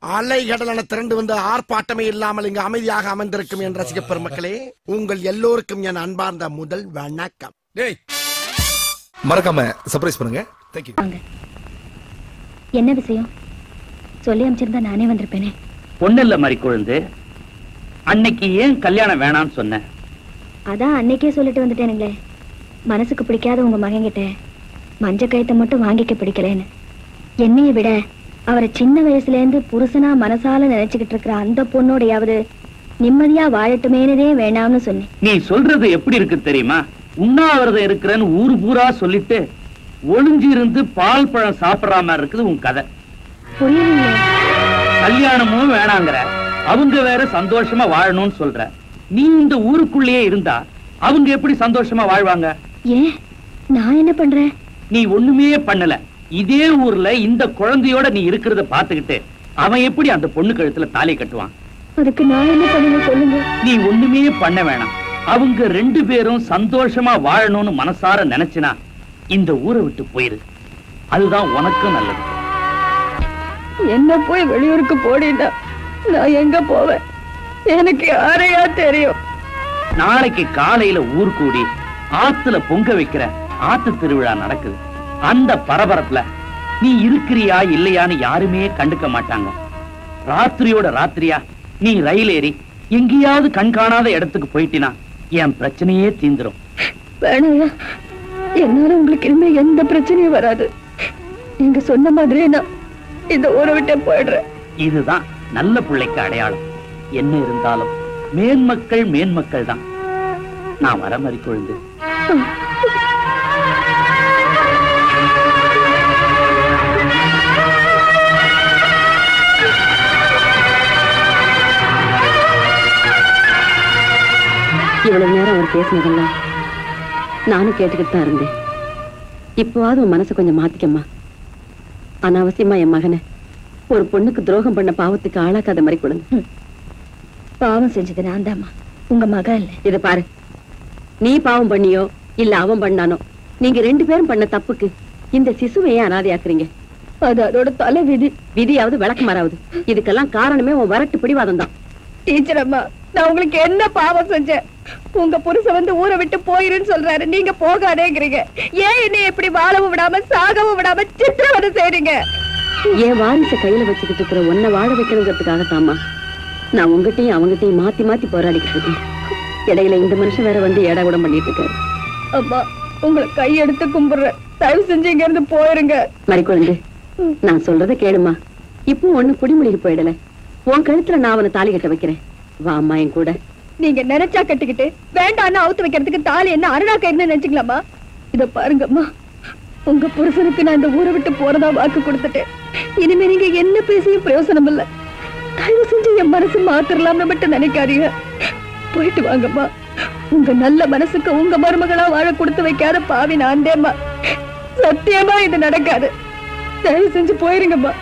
அலைகடலான திரண்டு வந்து ஆர்ப்பாட்டமே இல்லாமல் இங்கு அமைதியாக அமர்ந்திருக்கும் என் ரசிக பெருமக்களே உங்கள் எல்லோருக்கும் என் அன்பார்ந்த முதல் வணக்கம் டேய் மறக்காம சர்ப்ரைஸ் பண்ணுங்க தேங்க்யூ வாங்க என்ன விஷயம் சொல்லி அமைச்சிருந்தா நானே வந்திருப்பேனே ஒண்ணு இல்ல மாதிரி குழந்தை அன்னைக்கு ஏன் கல்யாணம் வேணாம்னு சொன்ன அதான் அன்னைக்கே சொல்லிட்டு வந்துட்டேனுங்களே மனசுக்கு பிடிக்காத உங்க மகன்கிட்ட மஞ்ச கயத்தை மட்டும் வாங்கிக்க பிடிக்கலன்னு என்னைய விட அவரை சின்ன வயசுல இருந்து புருஷனா மனசால நினைச்சுக்கிட்டு இருக்கிற அந்த பொண்ணோடையாவது நிம்மதியா வாழட்டுமேனதே வேணாம்னு சொன்னேன் நீ சொல்றது எப்படி இருக்கு தெரியுமா உண்ணாவிரதம் இருக்கிறேன்னு ஊரு பூரா சொல்லிட்டு ஒளிஞ்சு இருந்து பால் பழம் சாப்பிடுற மாதிரி இருக்குது உன் கதை புரியலைங்களே கல்யாணமும் வேணாங்கிற அவங்க வேற சந்தோஷமா வாழணும்னு சொல்ற நீ இந்த ஊருக்குள்ளேயே இருந்தா அவங்க எப்படி சந்தோஷமா வாழ்வாங்க ஏன் நான் என்ன பண்றேன் நீ ஒண்ணுமே பண்ணல இதே ஊர்ல இந்த குழந்தையோட நீ இருக்கிறத பாத்துக்கிட்டு அவன் எப்படி அந்த பொண்ணு கழுத்துல தாலி கட்டுவான் அதுக்கு நான் என்ன பண்ணுவேன் சொல்லுங்க நீ ஒண்ணுமே பண்ண வேணாம் அவங்க ரெண்டு பேரும் சந்தோஷமா வாழணும்னு மனசார நினைச்சினா இந்த ஊரை விட்டு போயிரு அதுதான் உனக்கும் நல்லது என்ன போய் வெளியூருக்கு போடினா நான் எங்க போவேன் எனக்கு யாரையா தெரியும் நாளைக்கு காலையில ஊர் கூடி ஆத்துல பொங்க வைக்கிற ஆத்து திருவிழா நடக்குது அந்த பரபரப்புல நீ இருக்கிறியா இல்லையான்னு யாருமே கண்டுக்க மாட்டாங்க ராத்திரியோட ராத்திரியா நீ ரயில் ஏறி எங்கேயாவது கண் காணாத இடத்துக்கு போயிட்டினா என் பிரச்சனையே தீந்துரும் வேணாயா என்னால உங்களுக்கு இனிமே எந்த பிரச்சனையும் வராது நீங்க சொன்ன மாதிரியே நான் இந்த ஊரை விட்டே போயிடுறேன் இதுதான் நல்ல பிள்ளைக்கு அடையாளம் என்ன இருந்தாலும் மேன்மக்கள் மேன்மக்கள் தான் நான் வர மாதிரி கொழுந்து இவ்வளவு நேரம் அவர் பேசினதெல்லாம் நானும் கேட்டுக்கிட்டு தான் இருந்தேன் இப்போவாது உன் மனசை கொஞ்சம் மாத்திக்கம்மா அனாவசியமா என் மகனை ஒரு பொண்ணுக்கு துரோகம் பண்ண பாவத்துக்கு ஆளாக்காத மாதிரி கொடுங்க பாவம் செஞ்சது நான் தாம்மா உங்க மக இல்ல இத பாரு நீ பாவம் பண்ணியோ இல்ல அவன் பண்ணானோ நீங்க ரெண்டு பேரும் பண்ண தப்புக்கு இந்த சிசுவை ஏன் அனாதையாக்குறீங்க அது அதோட தலை விதி விதியாவது விளக்கு மாறாவது இதுக்கெல்லாம் காரணமே உன் வரட்டு பிடிவாதம் தான் டீச்சர் அம்மா நான் உங்களுக்கு என்ன பாவம் செஞ்சேன் உங்க புருஷன் வந்து ஊரை விட்டு போயிருன்னு சொல்றாரு நீங்க போகாதேங்கிறீங்க ஏன் என்னை இப்படி வாழவும் விடாம சாகவும் விடாம சித்திரவதை செய்றீங்க என் வாரிசை கையில வச்சுக்கிட்டு இருக்கிற உன்னை வாழ வைக்கணுங்கிறதுக்காகத்தாம்மா நான் உங்ககிட்டயும் அவங்ககிட்டயும் மாத்தி மாத்தி போராடிக்கிட்டு இருக்கேன் இடையில இந்த மனுஷன் வேற வந்து ஏடா கூட பண்ணிட்டு இருக்காரு அம்மா உங்களை கையெடுத்து கும்பிடுறேன் தயவு செஞ்சு இங்க இருந்து போயிருங்க மறிக்குழந்து நான் சொல்றத கேளுமா இப்போ ஒண்ணு குடிமொழிக்கு போயிடல உன் கழுத்துல நான் அவனை தாலி கட்ட வைக்கிறேன் வா அம்மா என் கூட நீங்க நினைச்சா கட்டிக்கிட்டு வேண்டாம்னு அவுத்து வைக்கிறதுக்கு தாலி என்ன அருணா கயிறுன்னு நினைச்சுக்கலாமா இத பாருங்கம்மா உங்க புருஷனுக்கு நான் இந்த ஊரை விட்டு போறதா வாக்கு கொடுத்துட்டேன் இனிமே நீங்க என்ன பேசியும் பிரயோசனம் இல்ல தயவு செஞ்சு என் மனசு மாத்திரலாம்னு மட்டும் நினைக்காதீங்க போயிட்டு வாங்கம்மா உங்க நல்ல மனசுக்கு உங்க மருமகளா வாழ கொடுத்து வைக்காத பாவி நான் தேம்மா சத்தியமா இது நடக்காது தயவு செஞ்சு போயிருங்கம்மா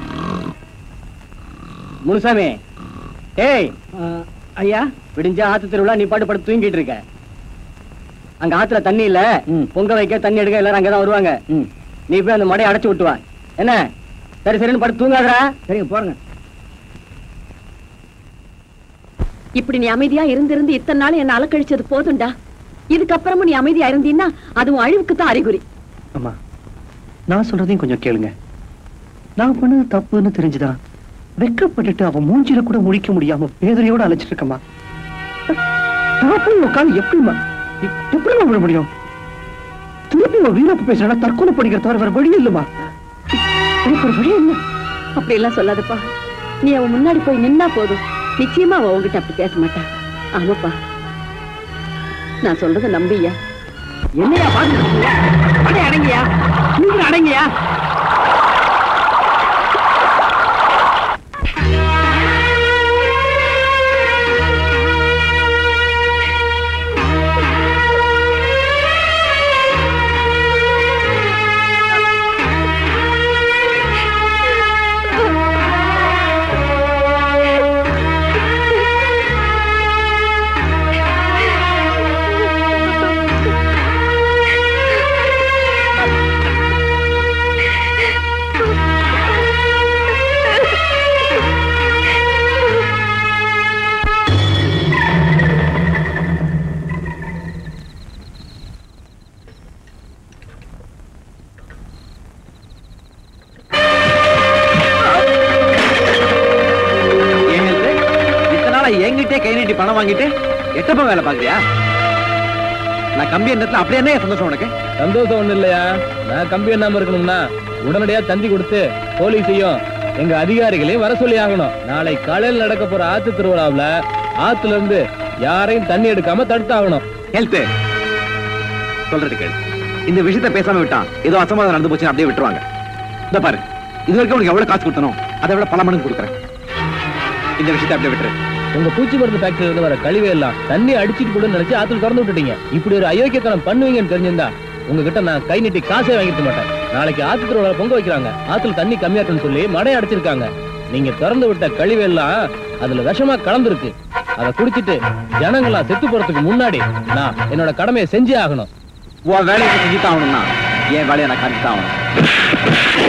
முனுசாமி ஏய் ஐயா விடிஞ்ச ஆத்து திருவிழா நீ பாட்டு படுத்து தூங்கிட்டு இருக்க அங்க ஆத்துல தண்ணி இல்ல பொங்க வைக்க தண்ணி எடுக்க எல்லாரும் அங்கதான் வருவாங்க நீ போய் அந்த மடையை அடைச்சு விட்டு வா என்ன சரி சரின்னு படுத்து தூங்காதடா சரிங்க போறங்க இப்படி நீ அமைதியா இருந்திருந்து இத்தனை நாள் என்ன அலக்கழிச்சது போதும்டா இதுக்கப்புறமும் நீ அமைதியா இருந்தீன்னா அதுவும் அழிவுக்கு தான் அறிகுறி அம்மா நான் சொல்றதையும் கொஞ்சம் கேளுங்க நான் பண்ணது தப்புன்னு தெரிஞ்சுதான் வெக்கப்பட்டுட்டு அவன் மூஞ்சில கூட முழிக்க முடியாம பேதரையோட அழைச்சிட்டு இருக்கம்மா நான் போய் உட்காந்து எப்படிமா எ- எப்படிம்மா விட முடியும் திருப்பி ஒரு வீரப்பு பேசுறா தற்கொலை பண்ணிக்கிற தவிர வேற வழி இல்லம்மா எனக்கு ஒரு வழி இல்லை அப்படி எல்லாம் சொல்லாதப்பா நீ அவன் முன்னாடி போய் நின்னா போதும் நிச்சயமா அவன் உன்கிட்ட அப்படி பேச மாட்டான் ஆமாப்பா நான் சொல்றத நம்பியா என்னையா பாத்து அடே அடங்கியா நீங்க அடங்கியா ஆ நானே கை நீட்டி பணம் வாங்கிட்டு எட்டப்ப வேலை பாக்குறியா நான் கம்பி எண்ணத்துல அப்படியே என்ன சந்தோஷம் உனக்கு சந்தோஷம் ஒண்ணு இல்லையா நான் கம்பி எண்ணாம இருக்கணும்னா உடனடியா தந்தி கொடுத்து போலீஸையும் எங்க அதிகாரிகளையும் வர சொல்லி ஆகணும் நாளை காலையில் நடக்க போற ஆத்து திருவிழாவுல ஆத்துல இருந்து யாரையும் தண்ணி எடுக்காம தடுத்தாகணும் ஹெல்த் சொல்றது கேளு இந்த விஷயத்த பேசாம விட்டான் ஏதோ அசமாதம் நடந்து போச்சு அப்படியே விட்டுருவாங்க இந்த பாரு இது வரைக்கும் உனக்கு எவ்வளவு காசு கொடுத்தனோ அதை விட பல மடங்கு கொடுக்குறேன் இந்த விஷயத்தை அப்படியே விட்டுரு உங்க பூச்சி மருந்து ஃபேக்டரியில இருந்து வர கழிவே எல்லாம் தண்ணி அடிச்சிட்டு கூட நினைச்சு ஆத்துல திறந்து விட்டுட்டீங்க இப்படி ஒரு அயோக்கியத்தனம் பண்ணுவீங்கன்னு தெரிஞ்சிருந்தா உங்ககிட்ட நான் கை நீட்டி காசே வாங்கிருக்க மாட்டேன் நாளைக்கு ஆத்து திருவிழா பொங்க வைக்கிறாங்க ஆத்துல தண்ணி கம்மியா இருக்குன்னு சொல்லி மடை அடைச்சிருக்காங்க நீங்க திறந்து விட்ட கழிவு எல்லாம் அதுல விஷமா கலந்துருக்கு அதை குடிச்சிட்டு ஜனங்களா செத்து போறதுக்கு முன்னாடி நான் என்னோட கடமையை செஞ்சே ஆகணும் உன் வேலையை நீ செஞ்சுதான் ஆகணும்னா என் வேலையை நான் காட்டித்தான் ஆகணும்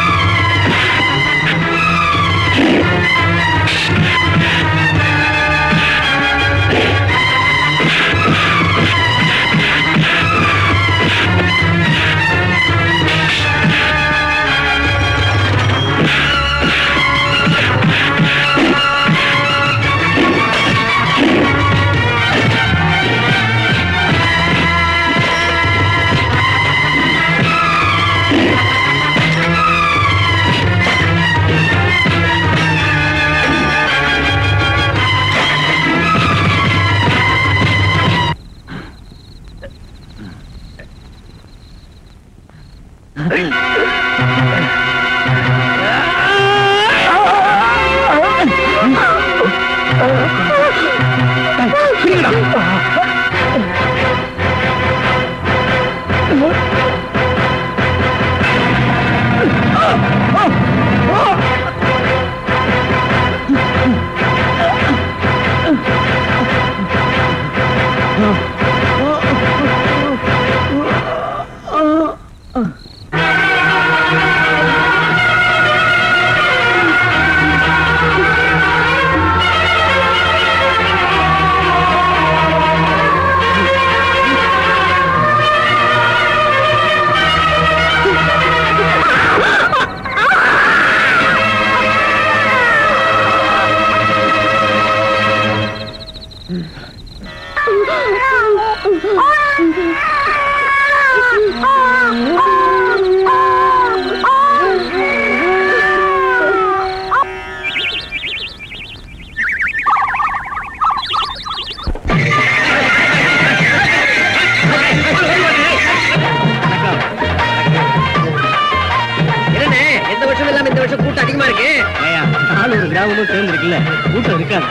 என்னண்ணே எந்த வருஷம் இல்லாம இந்த வருஷம் கூட்டம் அதிகமா இருக்கு நானூறு கிராமமும் சேர்ந்துருக்குல்ல கூட்டம் இருக்காதா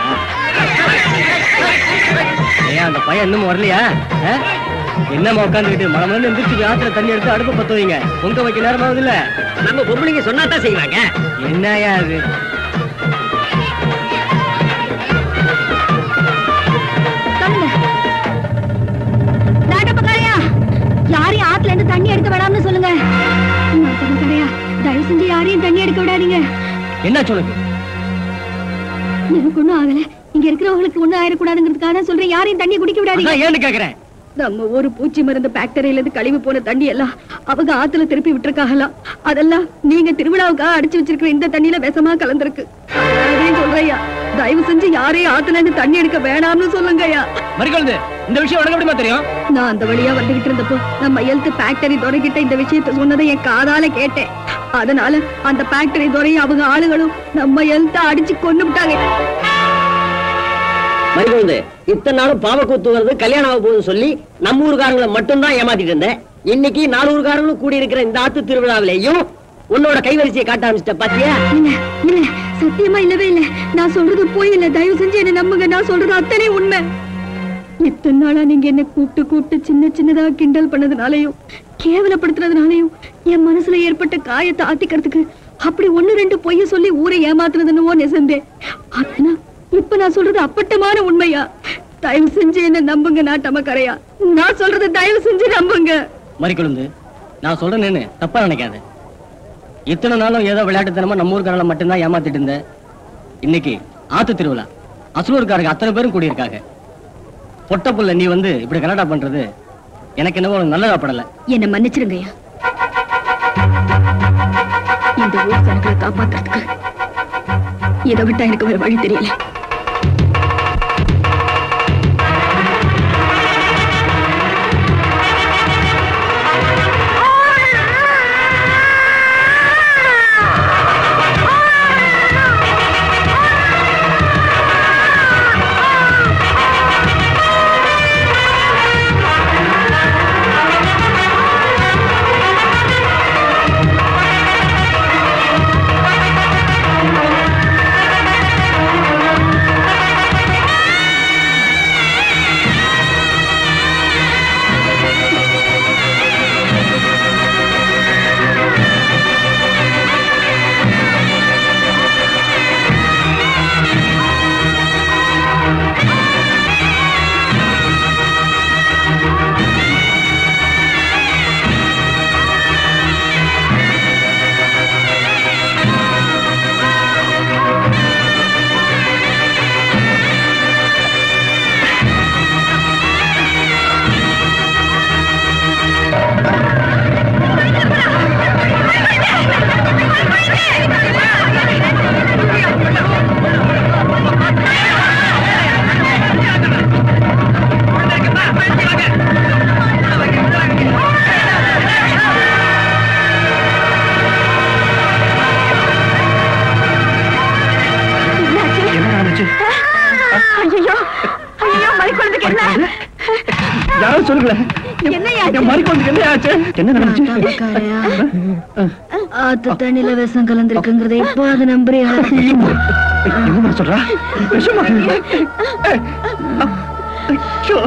ஏன் அந்த பையன் இன்னும் வரலையா ஆ? என்னம்மா உட்காந்துக்கிட்டு மழை மழை எந்திரிச்சு ஆத்துல தண்ணி எடுத்து அடுப்பு பத்த வைங்க பொங்க வைக்க நேரமாவது இல்ல நம்ம பொம்பளைங்க சொன்னாதான் செய்வாங்க என்னயா அது நாட்டப்பக்காரையா யாரையும் ஆத்துல இருந்து தண்ணி எடுக்க வேணாம்னு சொல்லுங்க நாட்டப்பக்காரையா தயவு செஞ்சு யாரையும் தண்ணி எடுக்க விடாதீங்க என்ன சொல்லுங்க எனக்கு ஒண்ணும் ஆகல இங்க இருக்கிறவங்களுக்கு ஒண்ணும் ஆயிடக்கூடாதுங்கிறதுக்காக தான் சொல்றேன் யாரையும் தண்ணி குடிக்க விடாதீங்க அதான் ஏன்னு கேக்குறேன் நம்ம ஒரு பூச்சி மருந்து ஃபேக்டரியில இருந்து கழிவு போன தண்ணி எல்லாம் அவங்க ஆத்துல திருப்பி விட்டுருக்காகலாம் அதெல்லாம் நீங்க திருவிழாவுக்காக அடிச்சு வச்சிருக்கிற இந்த தண்ணியில விஷமா கலந்திருக்கு அதையும் சொல்றையா தயவு செஞ்சு யாரையும் ஆத்துல இருந்து தண்ணி எடுக்க வேணாம்னு சொல்லுங்கய்யா மறிக்கொழுந்து இந்த விஷயம் உனக்கு எப்படிமா தெரியும் நான் அந்த வழியா வந்துகிட்டு இருந்தப்போ நம்ம ஹெல்த் ஃபேக்டரி துறைகிட்ட இந்த விஷயத்த சொன்னதை என் காதால கேட்டேன் அதனால அந்த ஃபேக்டரி துறையும் அவங்க ஆளுகளும் நம்ம ஹெல்த்த அடிச்சு கொண்டு விட்டாங்க மறிகொழுந்து இத்தனை நாளும் பாவக்கூத்து வருது கல்யாணம் ஆக போகுதுன்னு சொல்லி நம்ம ஊர்காரங்களை மட்டும்தான் ஏமாத்திட்டு இருந்தேன் இன்னைக்கு நாலு ஊர்காரங்களும் கூடி இருக்கிற இந்த ஆத்து திருவிழாவிலையும் உன்னோட கைவரிசையை காட்ட ஆரம்பிச்சிட்ட பாத்தியா இல்ல இல்ல சத்தியமா இல்லவே இல்ல நான் சொல்றது போய் இல்ல தயவு செஞ்சு என்ன நம்புங்க நான் சொல்றது அத்தனை உண்மை இத்தனை நாளா நீங்க என்ன கூப்பிட்டு கூப்பிட்டு சின்ன சின்னதா கிண்டல் பண்ணதுனாலயும் கேவலப்படுத்துறதுனாலயும் என் மனசுல ஏற்பட்ட காயத்தை ஆத்திக்கிறதுக்கு அப்படி ஒண்ணு ரெண்டு பொய்ய சொல்லி ஊரை ஏமாத்துறதுன்னு நெசந்தேன் ஆனா இப்ப நான் சொல்றது அப்பட்டமான உண்மையா தயவு செஞ்சு என்ன நம்புங்க நாட்டமக்கரையா நான் சொல்றது தயவு செஞ்சு நம்புங்க மறிக்கொழுந்து நான் சொல்றேன்னு தப்பா நினைக்காத இத்தனை நாளும் ஏதோ விளையாட்டுத்தனமா நம்ம ஊர்காரங்களை மட்டும்தான் ஏமாத்திட்டு இருந்தேன் இன்னைக்கு ஆத்து திருவிழா அசலூர்காரங்க அத்தனை பேரும் கூடியிருக்காங்க பொட்ட புள்ள நீ வந்து இப்படி கலாட்டா பண்றது எனக்கு என்னவோ நல்லதா படல என்ன மன்னிச்சிருங்கய்யா இந்த ஊர் ஜனங்களை காப்பாத்துறதுக்கு இதை விட்டா எனக்கு வேற வழி தெரியல என்ன யாரும் சொல்லுங்களேன் என்னையா என் மறிக்கொண்டு என்ன ஆச்சு என்ன நடந்துச்சு ஆத்து தண்ணில விஷம் கலந்திருக்குங்கிறத இப்போ அது நம்புறியா என்ன சொல்றா விஷமா ஐயோ.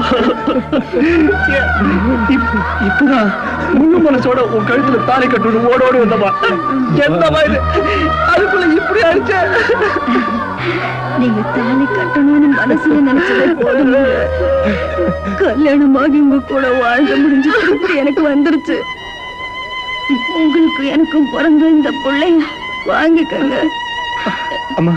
இப்- இப்பதான் முழு மனசோட உன் கழுத்துல தாலி கட்டணும் ஓட ஓடி வந்தமா என்னமா இது அதுக்குள்ள இப்படி ஆயிடுச்சு நீங்க தாலி கட்டணும்னு மனசுல நினைச்சதே போதும் கல்யாணமாகி உங்க கூட வாழ்ந்து முடிஞ்சு திருப்பி எனக்கு வந்துருச்சு உங்களுக்கு எனக்கும் பிறந்த இந்த பிள்ளைய வாங்கிக்கங்க அம்மா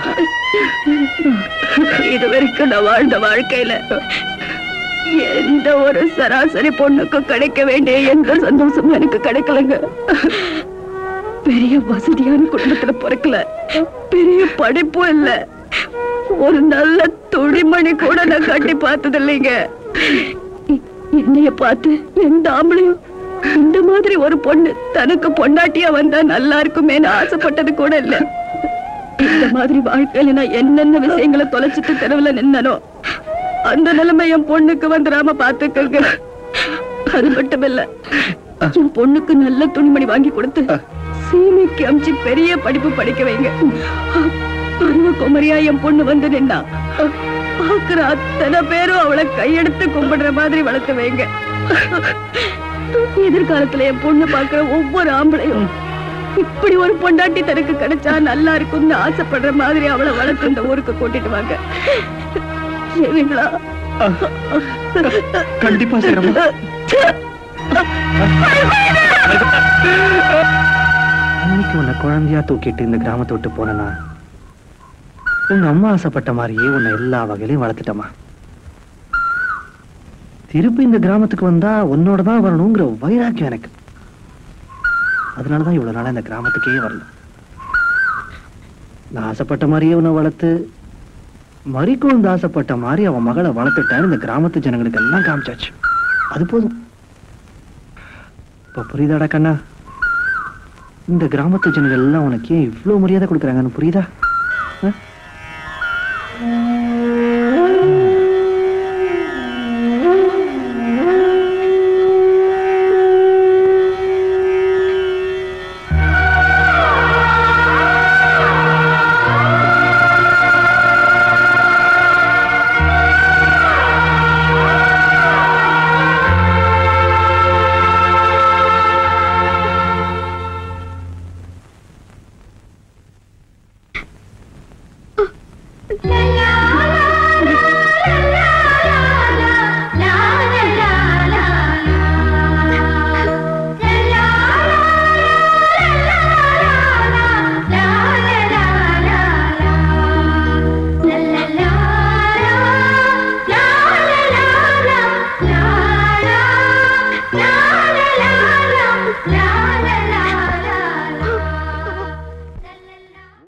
இது வரைக்கும் நான் வாழ்ந்த வாழ்க்கையில எந்த ஒரு சராசரி பொண்ணுக்கும் கிடைக்க வேண்டிய எந்த சந்தோஷமும் எனக்கு கிடைக்கலங்க பெரிய வசதியான குடும்பத்துல பிறக்கல பெரிய படிப்பும் இல்ல ஒரு நல்ல துணிமணி கூட நான் கட்டி பார்த்தது இல்லைங்க இ- என்னைய பார்த்து எந்த ஆம்பளையும் இந்த மாதிரி ஒரு பொண்ணு தனக்கு பொண்டாட்டியா வந்தா நல்லா இருக்குமேன்னு ஆசைப்பட்டது கூட இல்ல இந்த மாதிரி வாழ்க்கையில நான் என்னென்ன விஷயங்களை தொலைச்சிட்டு தெருவுல நின்னனோ அந்த நிலைமை என் பொண்ணுக்கு வந்துடாம பாத்துக்கங்க அது மட்டும் இல்ல என் பொண்ணுக்கு நல்ல துணிமணி வாங்கி கொடுத்து சீமைக்கு அமிச்சு பெரிய படிப்பு படிக்க வைங்க பருவ குமரியா என் பொண்ணு வந்து நின்னா பாக்குற அத்தனை பேரும் அவளை கையெடுத்து கும்பிடுற மாதிரி வளர்த்து வைங்க எதிர்காலத்துல என் பொண்ணு பாக்குற ஒவ்வொரு ஆம்பளையும் இப்படி ஒரு பொண்டாட்டி தனக்கு கிடைச்சா நல்லா இருக்கும்னு ஆசைப்படுற மாதிரி அவளை வளர்த்து இந்த ஊருக்கு கூட்டிட்டு வாங்க சரிங்களா கண்டிப்பா செய்யறமா அன்னைக்கு உன்னை குழந்தையா தூக்கிட்டு இந்த கிராமத்தை விட்டு போனனா உங்க அம்மா ஆசைப்பட்ட மாதிரியே உன்னை எல்லா வகையிலையும் வளர்த்துட்டமா திருப்பி இந்த கிராமத்துக்கு வந்தா உன்னோட தான் வரணுங்கிற வைராக்கியம் எனக்கு அதனாலதான் இவ்வளவு நாளா இந்த கிராமத்துக்கே வரல நான் ஆசைப்பட்ட மாதிரியே உன்னை வளர்த்து மறிக்குழுந்து ஆசைப்பட்ட மாதிரி அவன் மகளை வளர்த்துட்டான்னு இந்த கிராமத்து ஜனங்களுக்கு எல்லாம் காமிச்சாச்சு அது போதும் இப்ப புரியுதாடா கண்ணா இந்த கிராமத்து ஜனங்கள் எல்லாம் உனக்கு ஏன் இவ்வளவு மரியாதை கொடுக்குறாங்கன்னு புரியுதா ஆ? La la